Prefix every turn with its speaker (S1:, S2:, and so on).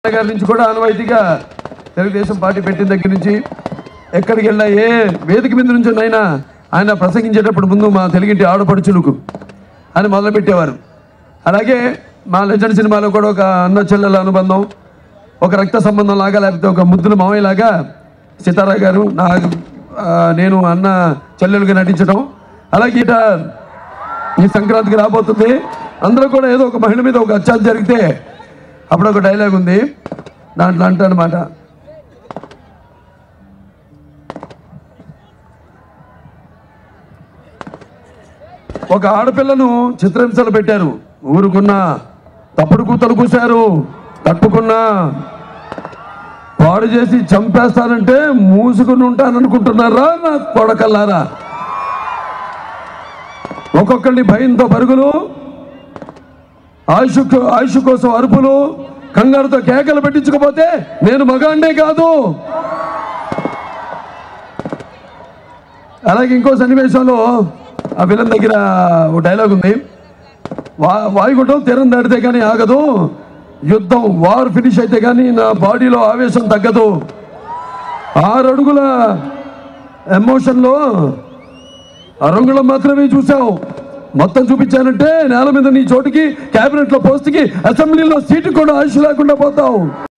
S1: గారి నుంచి కూడా ఆనవాయితీగా తెలుగుదేశం పార్టీ పెట్టిన దగ్గర నుంచి ఎక్కడికి వెళ్ళినా ఏ వేదిక మీద నుంచి అయినా ఆయన ప్రసంగించేటప్పుడు ముందు మా తెలుగింటి ఆడపడుచులకు అని మొదలుపెట్టేవారు అలాగే మా లెజెండ్ సినిమాలో కూడా ఒక అన్న చెల్లెల అనుబంధం ఒక రక్త సంబంధం లాగా లేకపోతే ఒక ముద్దుల మావయ్య లాగా సితారా గారు నా ఆ, నేను అన్న చెల్లెలుగా నటించడం అలాగే ఇట ఈ సంక్రాంతికి రాబోతుంది అందరూ కూడా ఏదో ఒక మహిళ మీద ఒక అత్యాచారం జరిగితే అప్పుడు ఒక డైలాగ్ ఉంది దాంట్లో అంటానమాట ఒక ఆడపిల్లను చిత్రహింసలు పెట్టారు ఊరుకున్నా తప్పుడు కూతలు కూశారు తట్టుకున్నా పాడు చేసి చంపేస్తానంటే మూసుకుని ఉంటాననుకుంటున్నారా నా కొడకల్లారా ఒక్కొక్కరిని భయంతో పరుగులు ఆయుష్ ఆయుష్ కోసం అరుపులు కంగారుతో కేకలు పెట్టించకపోతే నేను మగాండే కాదు అలాగే ఇంకో సన్నివేశంలో ఆ విలన్ దగ్గర ఒక డైలాగ్ ఉంది వా వాయుగుండం తీరం దాటితే కానీ ఆగదు యుద్ధం వార్ ఫినిష్ అయితే కానీ నా బాడీలో ఆవేశం తగ్గదు ఆరు అడుగుల ఎమోషన్లో ఆ రంగులో మాత్రమే చూసావు మొత్తం చూపించానంటే నేల మీద నీ చోటుకి క్యాబినెట్ లో పోస్ట్కి అసెంబ్లీలో సీటు కూడా ఆయుష్ లేకుండా పోతావు